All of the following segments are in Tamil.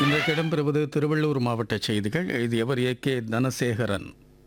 இன்றைக்கு இடம்பெறுவது திருவள்ளூர் மாவட்ட செய்திகள் எழுதியவர் ஏ கே தனசேகரன்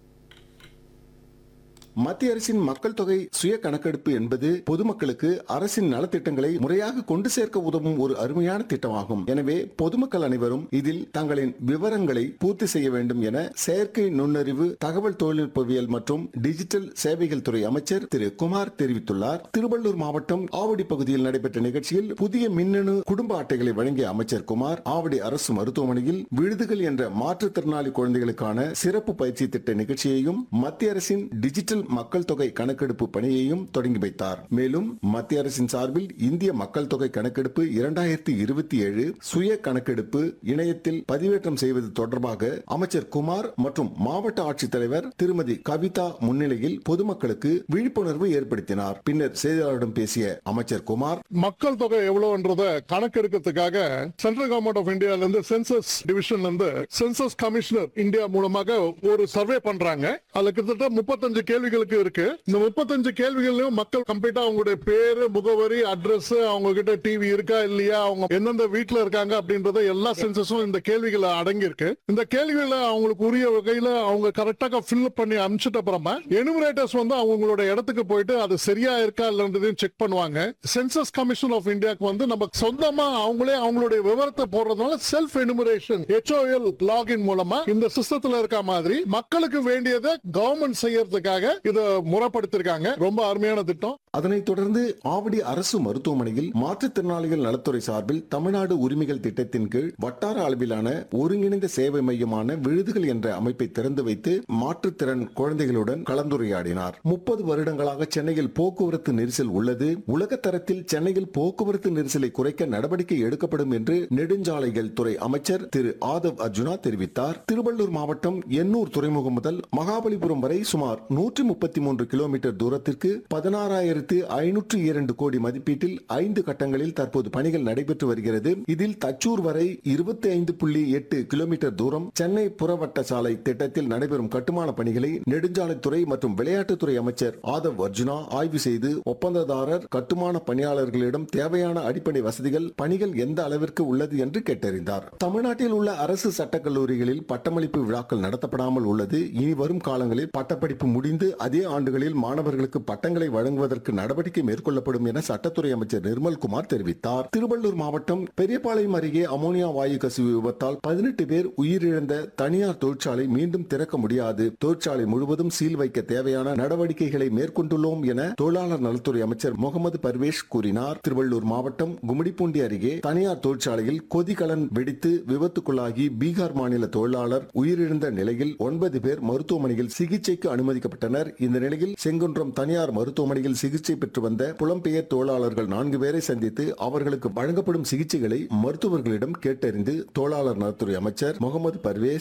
மத்திய அரசின் மக்கள் தொகை சுய கணக்கெடுப்பு என்பது பொதுமக்களுக்கு அரசின் நலத்திட்டங்களை முறையாக கொண்டு சேர்க்க உதவும் ஒரு அருமையான திட்டமாகும் எனவே பொதுமக்கள் அனைவரும் இதில் தங்களின் விவரங்களை பூர்த்தி செய்ய வேண்டும் என செயற்கை நுண்ணறிவு தகவல் தொழில்நுட்பவியல் மற்றும் டிஜிட்டல் சேவைகள் துறை அமைச்சர் திரு குமார் தெரிவித்துள்ளார் திருவள்ளூர் மாவட்டம் ஆவடி பகுதியில் நடைபெற்ற நிகழ்ச்சியில் புதிய மின்னணு குடும்ப அட்டைகளை வழங்கிய அமைச்சர் குமார் ஆவடி அரசு மருத்துவமனையில் விழுதுகள் என்ற மாற்றுத்திறனாளி குழந்தைகளுக்கான சிறப்பு பயிற்சி திட்ட நிகழ்ச்சியையும் மத்திய அரசின் டிஜிட்டல் மக்கள் தொகை கணக்கெடுப்பு பணியையும் தொடங்கி வைத்தார் மேலும் மத்திய அரசின் சார்பில் இந்திய மக்கள் தொகை கணக்கெடுப்பு இரண்டாயிரத்தி இருபத்தி ஏழு சுய கணக்கெடுப்பு இணையத்தில் பதிவேற்றம் செய்வது தொடர்பாக அமைச்சர் குமார் மற்றும் மாவட்ட ஆட்சித்தலைவர் திருமதி கவிதா முன்னிலையில் பொதுமக்களுக்கு விழிப்புணர்வு ஏற்படுத்தினார் பின்னர் செய்தியாளர்களிடம் பேசிய அமைச்சர் குமார் மக்கள் தொகை எவ்வளவுன்றத கணக்கெடுக்கிறதுக்காக சென்ட்ரல் கவர்மெண்ட் ஆஃப் இந்தியால இருந்து சென்சஸ் டிவிஷன்ல இருந்து சென்சஸ் கமிஷனர் இந்தியா மூலமாக ஒரு சர்வே பண்றாங்க அதுல கிட்டத்தட்ட முப்பத்தஞ்சு கேள்விகளுக்கு இருக்கு இந்த முப்பத்தஞ்சு கேள்விகளையும் மக்கள் கம்ப்ளீட்டா அவங்களுடைய பேரு முகவரி அட்ரஸ் அவங்க கிட்ட டிவி இருக்கா இல்லையா அவங்க எந்தெந்த வீட்டுல இருக்காங்க அப்படின்றத எல்லா சென்சஸும் இந்த கேள்விகள் அடங்கி இருக்கு இந்த கேள்விகளை அவங்களுக்கு உரிய வகையில அவங்க கரெக்டாக ஃபில் பண்ணி அனுப்பிச்சிட்ட அப்புறமா எனுமரேட்டர்ஸ் வந்து அவங்களோட இடத்துக்கு போயிட்டு அது சரியா இருக்கா இல்லைன்றதையும் செக் பண்ணுவாங்க சென்சஸ் கமிஷன் ஆஃப் இந்தியாக்கு வந்து நம்ம சொந்தமா அவங்களே அவங்களுடைய விவரத்தை போடுறதுனால செல்ஃப் எனுமரேஷன் ஹெச்ஓஎல் லாகின் மூலமா இந்த சிஸ்டத்துல இருக்க மாதிரி மக்களுக்கு வேண்டியதை கவர்மெண்ட் செய்யறதுக்காக இதை முறைப்படுத்திருக்காங்க ரொம்ப அருமையான திட்டம் அதனைத் தொடர்ந்து ஆவடி அரசு மருத்துவமனையில் மாற்றுத்திறனாளிகள் நலத்துறை சார்பில் தமிழ்நாடு உரிமைகள் திட்டத்தின் கீழ் வட்டார அளவிலான ஒருங்கிணைந்த சேவை மையமான விழுதுகள் என்ற அமைப்பை திறந்து வைத்து மாற்றுத்திறன் குழந்தைகளுடன் கலந்துரையாடினார் முப்பது வருடங்களாக சென்னையில் போக்குவரத்து நெரிசல் உள்ளது உலக தரத்தில் சென்னையில் போக்குவரத்து நெரிசலை குறைக்க நடவடிக்கை எடுக்கப்படும் என்று நெடுஞ்சாலைகள் துறை அமைச்சர் திரு ஆதவ் அர்ஜுனா தெரிவித்தார் திருவள்ளூர் மாவட்டம் எண்ணூர் துறைமுகம் முதல் மகாபலிபுரம் வரை சுமார் நூற்றி முப்பத்தி மூன்று கிலோமீட்டர் தூரத்திற்கு பதினாறாயிரத்து ஐநூற்று இரண்டு கோடி மதிப்பீட்டில் ஐந்து கட்டங்களில் தற்போது பணிகள் நடைபெற்று வருகிறது இதில் தச்சூர் வரை இருபத்தி ஐந்து புள்ளி எட்டு கிலோமீட்டர் தூரம் சென்னை புறவட்ட சாலை திட்டத்தில் நடைபெறும் கட்டுமான பணிகளை நெடுஞ்சாலைத்துறை மற்றும் விளையாட்டுத்துறை அமைச்சர் ஆதவ் அர்ஜுனா ஆய்வு செய்து ஒப்பந்ததாரர் கட்டுமான பணியாளர்களிடம் தேவையான அடிப்படை வசதிகள் பணிகள் எந்த அளவிற்கு உள்ளது என்று கேட்டறிந்தார் தமிழ்நாட்டில் உள்ள அரசு சட்டக் கல்லூரிகளில் பட்டமளிப்பு விழாக்கள் நடத்தப்படாமல் உள்ளது இனி வரும் காலங்களில் பட்டப்படிப்பு முடிந்து அதே ஆண்டுகளில் மாணவர்களுக்கு பட்டங்களை வழங்குவதற்கு நடவடிக்கை மேற்கொள்ளப்படும் என சட்டத்துறை அமைச்சர் நிர்மல்குமார் தெரிவித்தார் திருவள்ளூர் மாவட்டம் பெரியபாளையம் அருகே அமோனியா வாயு கசிவு விபத்தால் பதினெட்டு பேர் உயிரிழந்த தனியார் தொழிற்சாலை மீண்டும் திறக்க முடியாது தொழிற்சாலை முழுவதும் சீல் வைக்க தேவையான நடவடிக்கைகளை மேற்கொண்டுள்ளோம் என தொழிலாளர் நலத்துறை அமைச்சர் முகமது பர்வேஷ் கூறினார் திருவள்ளூர் மாவட்டம் கும்மிடிப்பூண்டி அருகே தனியார் தொழிற்சாலையில் கொதிகலன் வெடித்து விபத்துக்குள்ளாகி பீகார் மாநில தொழிலாளர் உயிரிழந்த நிலையில் ஒன்பது பேர் மருத்துவமனையில் சிகிச்சைக்கு அனுமதிக்கப்பட்டனர் இந்த நிலையில் செங்குன்றம் தனியார் மருத்துவமனையில் சிகிச்சை பெற்று வந்த புலம்பெயர் தொழிலாளர்கள் நான்கு பேரை சந்தித்து அவர்களுக்கு வழங்கப்படும் சிகிச்சைகளை மருத்துவர்களிடம் கேட்டறிந்து தொழிலாளர் நலத்துறை அமைச்சர் முகமது பர்வேஸ்